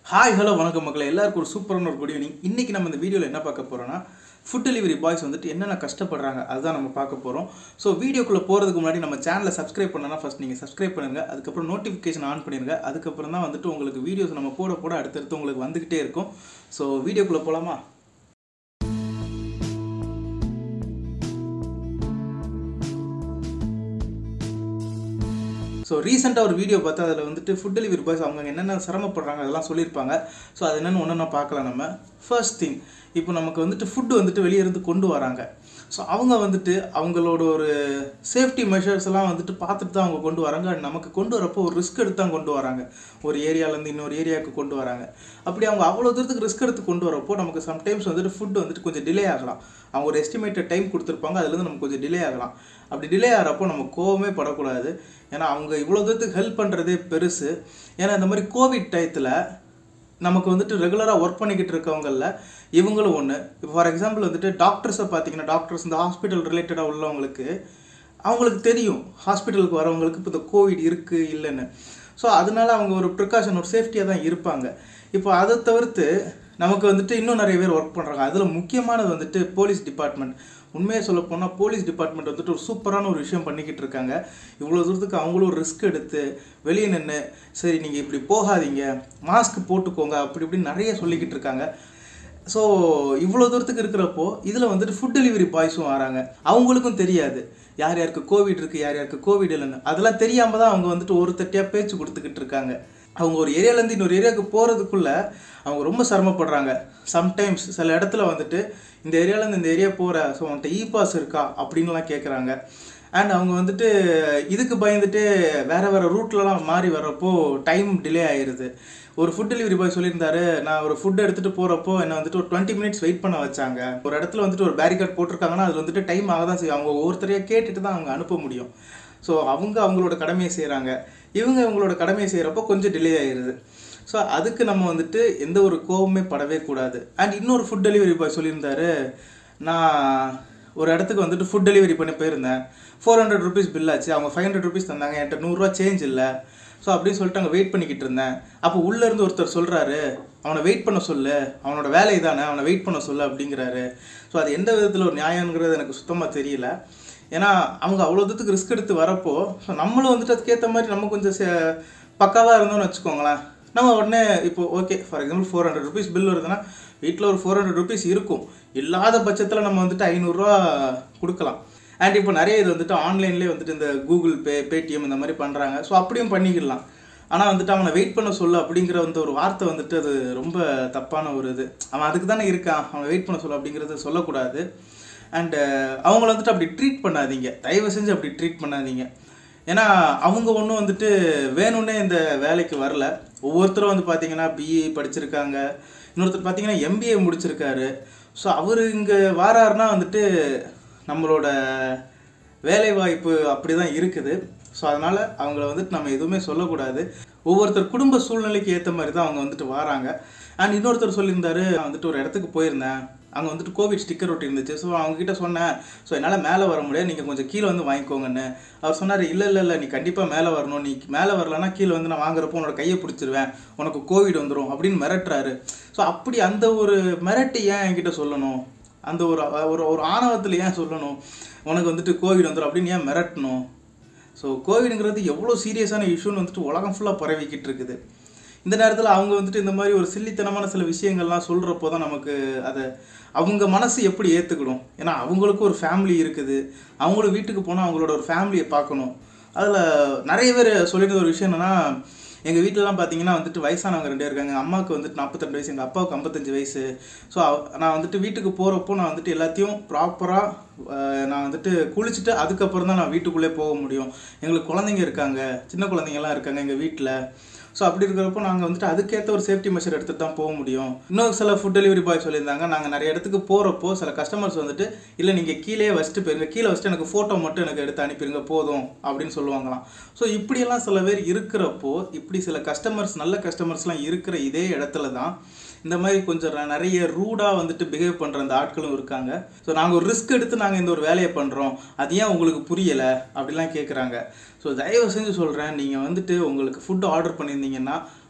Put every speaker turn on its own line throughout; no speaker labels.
hi hello வணக்கம் மக்களே எல்லாருக்கும் ஒரு சூப்பரான ஒரு குட் ஈவினிங் இன்றைக்கி நம்ம இந்த வீடியோவில் என்ன பார்க்க போகிறோம்னா ஃபுட் டெலிவரி பாய்ஸ் வந்துட்டு என்னென்ன கஷ்டப்படுறாங்க அதுதான் நம்ம பார்க்க போகிறோம் ஸோ வீடியோக்குள்ளே போகிறதுக்கு முன்னாடி நம்ம சேனலை சப்ஸ்கிரைப் பண்ணனா ஃபஸ்ட் நீங்கள் சப்ஸ்கிரைப் பண்ணுங்க அதுக்கப்புறம் நோட்டிஃபிகேஷன் ஆன் பண்ணிடுங்க அதுக்கப்புறம் தான் வந்துட்டு உங்களுக்கு வீடியோஸ் நம்ம போட போட அடுத்தடுத்து உங்களுக்கு வந்துக்கிட்டே இருக்கும் ஸோ வீடியோக்குள்ளே போகலாமா ஸோ ரீசெண்டாக ஒரு வீடியோ பார்த்து அதில் வந்துட்டு ஃபுட் டெலிவரி பாய்ஸ் அவங்க என்னென்ன சிரமப்படுறாங்க அதெல்லாம் சொல்லியிருப்பாங்க ஸோ அது என்னென்னு ஒன்று பார்க்கலாம் நம்ம ஃபர்ஸ்ட் திங் இப்போ நமக்கு வந்துட்டு ஃபுட்டு வந்துட்டு வெளியே இருந்து கொண்டு வராங்க ஸோ அவங்க வந்துட்டு அவங்களோட ஒரு சேஃப்டி மெஷர்ஸ் எல்லாம் வந்துட்டு பார்த்துட்டு தான் அவங்க கொண்டு வராங்க And நமக்கு கொண்டு வரப்போ ஒரு ரிஸ்க் எடுத்து தான் கொண்டு வராங்க ஒரு ஏரியாலேருந்து இன்னொரு ஏரியாவுக்கு கொண்டு வராங்க அப்படி அவங்க அவ்வளோ தூரத்துக்கு ரிஸ்க் எடுத்து கொண்டு வரப்போ நமக்கு சம்டைம்ஸ் வந்துட்டு ஃபுட் வந்துட்டு கொஞ்சம் டிலே ஆகலாம் அவங்க ஒரு எஸ்டிமேட்டட் டைம் கொடுத்துருப்பாங்க அதுலேருந்து நமக்கு கொஞ்சம் டிலே ஆகலாம் அப்படி டிலே ஆகிறப்போ நம்ம கோவமே படக்கூடாது ஏன்னா அவங்க இவ்வளோ தூரத்துக்கு ஹெல்ப் பண்ணுறதே பெருசு ஏன்னா இந்த மாதிரி கோவிட் டயத்தில் நமக்கு வந்துட்டு ரெகுலராக ஒர்க் பண்ணிக்கிட்டு இருக்கவங்களில் இவங்களும் ஒன்று இப்போ ஃபார் எக்ஸாம்பிள் வந்துட்டு டாக்டர்ஸை பார்த்தீங்கன்னா டாக்டர்ஸ் இந்த ஹாஸ்பிட்டல் ரிலேட்டடாக உள்ளவங்களுக்கு அவங்களுக்கு தெரியும் ஹாஸ்பிட்டலுக்கு வரவங்களுக்கு இப்போ இந்த கோவிட் இருக்குது இல்லைன்னு ஸோ அதனால அவங்க ஒரு ப்ரிகாஷன் ஒரு சேஃப்டியாக தான் இருப்பாங்க இப்போ அதை தவிர்த்து நமக்கு வந்துட்டு இன்னும் நிறைய பேர் ஒர்க் பண்ணுறாங்க அதில் முக்கியமானது வந்துட்டு போலீஸ் டிபார்ட்மெண்ட் உண்மையை சொல்ல போனால் போலீஸ் டிபார்ட்மெண்ட் வந்துட்டு ஒரு சூப்பரான ஒரு விஷயம் பண்ணிக்கிட்டு இருக்காங்க இவ்வளோ தூரத்துக்கு அவங்களும் ரிஸ்க் எடுத்து வெளியே நின்று சரி நீங்கள் இப்படி போகாதீங்க மாஸ்க் போட்டுக்கோங்க அப்படி இப்படின்னு நிறைய சொல்லிக்கிட்டு இருக்காங்க ஸோ இவ்வளோ தூரத்துக்கு இருக்கிறப்போ இதில் வந்துட்டு ஃபுட் டெலிவரி பாய்ஸும் வராங்க அவங்களுக்கும் தெரியாது யார் யாருக்கு கோவிட் இருக்குது யார் யாருக்கு கோவிட் இல்லைன்னு அதெல்லாம் தெரியாமல் தான் அவங்க வந்துட்டு ஒரு தட்டியாக பேச்சு கொடுத்துக்கிட்டு இருக்காங்க அவங்க ஒரு ஏரியாலேருந்து இன்னொரு ஏரியாவுக்கு போகிறதுக்குள்ளே அவங்க ரொம்ப சிரமப்படுறாங்க சம்டைம்ஸ் சில இடத்துல வந்துட்டு இந்த ஏரியாலேருந்து இந்த ஏரியா போகிற ஸோ அவன்கிட்ட இ பாஸ் இருக்கா அப்படின்லாம் கேட்குறாங்க அண்ட் அவங்க வந்துட்டு இதுக்கு பயந்துட்டு வேறு வேறு ரூட்லலாம் மாறி வர்றப்போ டைம் டிலே ஆயிடுது ஒரு ஃபுட் டெலிவரி பாய் சொல்லியிருந்தாரு நான் ஒரு ஃபுட் எடுத்துகிட்டு போகிறப்போ என்னை வந்துட்டு ஒரு டுவெண்ட்டி மினிட்ஸ் வெயிட் பண்ண வச்சாங்க ஒரு இடத்துல வந்துட்டு ஒரு பேரிகார்ட் போட்டிருக்காங்கன்னா அது வந்துட்டு டைம் ஆக தான் செய்யும் அவங்க ஒவ்வொருத்தரையாக கேட்டுட்டு தான் அவங்க அனுப்ப முடியும் ஸோ அவங்க அவங்களோட கடமையை செய்கிறாங்க இவங்க இவங்களோட கடமையை செய்கிறப்போ கொஞ்சம் டிலே ஆயிடுது ஸோ அதுக்கு நம்ம வந்துட்டு எந்த ஒரு கோவமே படவே கூடாது அண்ட் இன்னொரு ஃபுட் டெலிவரி பாய் சொல்லியிருந்தாரு நான் ஒரு இடத்துக்கு வந்துட்டு ஃபுட் டெலிவரி பண்ணி போயிருந்தேன் ஃபோர் ஹண்ட்ரட் ருபீஸ் பில் ஆச்சு அவங்க ஃபைவ் ஹண்ட்ரட் ருபீஸ் தந்தாங்க என்கிட்ட நூறுரூவா சேஞ்ச் இல்லை ஸோ அப்படின்னு சொல்லிட்டு அங்கே வெயிட் பண்ணிக்கிட்டு இருந்தேன் அப்போ உள்ளேருந்து ஒருத்தர் சொல்கிறாரு அவனை வெயிட் பண்ண சொல்லு அவனோட வேலை தானே அவனை வெயிட் பண்ண சொல்லு அப்படிங்கிறாரு ஸோ அது எந்த விதத்தில் ஒரு நியாயங்கிறது எனக்கு சுத்தமாக தெரியல ஏன்னா அவங்க அவ்வளோ தூரத்துக்கு ரிஸ்க் எடுத்து வரப்போ ஸோ நம்மளும் வந்துட்டு அதுக்கேற்ற மாதிரி நம்ம கொஞ்சம் சே- பக்காவாக இருந்தோம்னு வச்சுக்கோங்களேன் நம்ம உடனே இப்போ okay for example four hundred rupees bill வருதுன்னா வீட்டில் ஒரு ஃபோர் ஹண்ட்ரட் ருபீஸ் இருக்கும் இல்லாத பட்சத்தில் நம்ம வந்துட்டு ஐநூறுரூவா கொடுக்கலாம் அண்ட் இப்போ நிறைய இது வந்துட்டு ஆன்லைன்லேயே வந்துட்டு இந்த கூகுள் பே பேடிஎம் இந்த மாதிரி பண்ணுறாங்க ஸோ அப்படியும் பண்ணிக்கலாம் ஆனால் வந்துட்டு அவனை வெயிட் பண்ண சொல்லு அப்படிங்கிற அந்த ஒரு வார்த்தை வந்துட்டு அது ரொம்ப தப்பான ஒரு இது அவன் அதுக்கு தானே இருக்கான் அவனை வெயிட் பண்ண சொல்லு அப்படிங்கிறது சொல்லக்கூடாது அண்டு அவங்கள வந்துட்டு அப்படி ட்ரீட் பண்ணாதீங்க தயவு செஞ்சு அப்படி ட்ரீட் பண்ணாதீங்க ஏன்னா அவங்க ஒன்றும் வந்துட்டு வேணும்னே இந்த வேலைக்கு வரல ஒவ்வொருத்தரும் வந்து பார்த்தீங்கன்னா பிஇ படிச்சிருக்காங்க இன்னொருத்தர் பார்த்தீங்கன்னா எம்பிஏ முடிச்சிருக்காரு ஸோ அவர் இங்கே வாராருன்னா வந்துட்டு நம்மளோட வேலை வாய்ப்பு அப்படி தான் இருக்குது ஸோ அதனால் அவங்கள வந்துட்டு நம்ம எதுவுமே சொல்லக்கூடாது ஒவ்வொருத்தர் குடும்ப சூழ்நிலைக்கு ஏற்ற மாதிரி தான் அவங்க வந்துட்டு வராங்க அண்ட் இன்னொருத்தர் சொல்லியிருந்தாரு நான் வந்துட்டு ஒரு இடத்துக்கு போயிருந்தேன் அங்கே வந்துட்டு கோவிட் ஸ்டிக்கர் ஒட்டி இருந்துச்சு ஸோ அவங்ககிட்ட சொன்னேன் ஸோ என்னால் மேலே வர முடியாது நீங்கள் கொஞ்சம் கீழே வந்து வாங்கிக்கோங்கன்னு அவர் சொன்னார் இல்லை இல்லை இல்லை நீ கண்டிப்பாக மேலே வரணும் நீ மேலே வரலன்னா கீழே வந்து நான் வாங்குறப்போ உன்னோட கையை பிடிச்சிருவேன் உனக்கு கோவிட் வந்துடும் அப்படின்னு மிரட்டுறாரு ஸோ அப்படி அந்த ஒரு மிரட்டு ஏன் என்கிட்ட சொல்லணும் அந்த ஒரு ஒரு ஒரு ஆணவத்தில் ஏன் சொல்லணும் உனக்கு வந்துட்டு கோவிட் வந்துடும் அப்படின்னு ஏன் மிரட்டணும் ஸோ கோவிடுங்கிறது எவ்வளோ சீரியஸான இஷ்யூன்னு வந்துட்டு உலகம் ஃபுல்லாக பரவிக்கிட்டு இருக்குது இந்த நேரத்தில் அவங்க வந்துட்டு இந்த மாதிரி ஒரு சில்லித்தனமான சில விஷயங்கள்லாம் சொல்கிறப்போ தான் நமக்கு அதை அவங்க மனசு எப்படி ஏற்றுக்கணும் ஏன்னா அவங்களுக்கும் ஒரு ஃபேமிலி இருக்குது அவங்களும் வீட்டுக்கு போனால் அவங்களோட ஒரு ஃபேமிலியை பார்க்கணும் அதில் நிறைய பேர் சொல்லியிருந்த ஒரு விஷயம் என்னென்னா எங்கள் வீட்டிலலாம் பார்த்தீங்கன்னா வந்துட்டு வயசானவங்க ரெண்டு பேர் இருக்காங்க எங்கள் அம்மாவுக்கு வந்துட்டு நாற்பத்தெண்டு வயசு எங்கள் அப்பாவுக்கு ஐம்பத்தஞ்சு வயசு ஸோ நான் வந்துட்டு வீட்டுக்கு போகிறப்போ நான் வந்துட்டு எல்லாத்தையும் ப்ராப்பராக நான் வந்துட்டு குளிச்சுட்டு அதுக்கப்புறம் தான் நான் வீட்டுக்குள்ளே போக முடியும் எங்களுக்கு குழந்தைங்க இருக்காங்க சின்ன குழந்தைங்கலாம் இருக்காங்க எங்கள் வீட்டில் ஸோ அப்படி இருக்கிறப்போ நாங்கள் வந்துட்டு அதுக்கேற்ற ஒரு சேஃப்டி மெஷர் எடுத்துகிட்டு தான் போக முடியும் இன்னும் சில ஃபுட் டெலிவரி பாய் சொல்லியிருந்தாங்க நாங்கள் நிறைய இடத்துக்கு போகிறப்போ சில கஸ்டமர்ஸ் வந்துட்டு இல்லை நீங்கள் கீழே வச்சுட்டு போயிருங்க கீழே வச்சுட்டு எனக்கு ஃபோட்டோ மட்டும் எனக்கு எடுத்து அனுப்பிடுங்க போதும் அப்படின்னு சொல்லுவாங்களாம் ஸோ இப்படியெல்லாம் சில பேர் இருக்கிறப்போ இப்படி சில கஸ்டமர்ஸ் நல்ல கஸ்டமர்ஸ்லாம் இருக்கிற இதே இடத்துல தான் இந்த மாதிரி கொஞ்சம் ர- நிறைய ரூடாக வந்துட்டு பிஹேவ் பண்ணுற அந்த ஆட்களும் இருக்காங்க ஸோ நாங்கள் ஒரு ரிஸ்க் எடுத்து நாங்கள் இந்த ஒரு வேலையை பண்ணுறோம் அது ஏன் உங்களுக்கு புரியலை அப்படிலாம் கேட்குறாங்க ஸோ தயவு செஞ்சு சொல்கிறேன் நீங்கள் வந்துட்டு உங்களுக்கு ஃபுட் ஆர்டர் பண்ணியிருந்தீங்கன்னா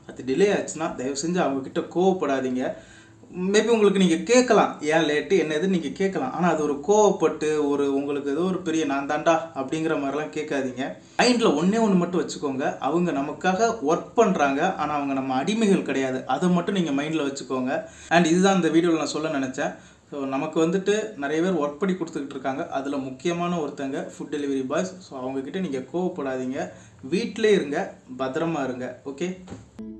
அது டிலே ஆச்சுன்னா தயவு செஞ்சு அவங்கக்கிட்ட கோவப்படாதீங்க மேபி உங்களுக்கு நீங்கள் கேட்கலாம் ஏன் லேட்டு என்ன எது நீங்கள் கேட்கலாம் ஆனால் அது ஒரு கோவப்பட்டு ஒரு உங்களுக்கு ஏதோ ஒரு பெரிய நான் தாண்டா அப்படிங்கிற மாதிரிலாம் கேட்காதீங்க மைண்டில் ஒன்றே ஒன்று மட்டும் வச்சுக்கோங்க அவங்க நமக்காக ஒர்க் பண்ணுறாங்க ஆனால் அவங்க நம்ம அடிமைகள் கிடையாது அதை மட்டும் நீங்கள் மைண்டில் வச்சுக்கோங்க அண்ட் இதுதான் இந்த வீடியோவில் நான் சொல்ல நினச்சேன் ஸோ நமக்கு வந்துட்டு நிறைய பேர் ஒர்க் பண்ணி கொடுத்துக்கிட்டு இருக்காங்க அதில் முக்கியமான ஒருத்தங்க ஃபுட் டெலிவரி பாய்ஸ் ஸோ அவங்கக்கிட்ட நீங்கள் கோவப்படாதீங்க வீட்டிலே இருங்க பத்திரமா இருங்க ஓகே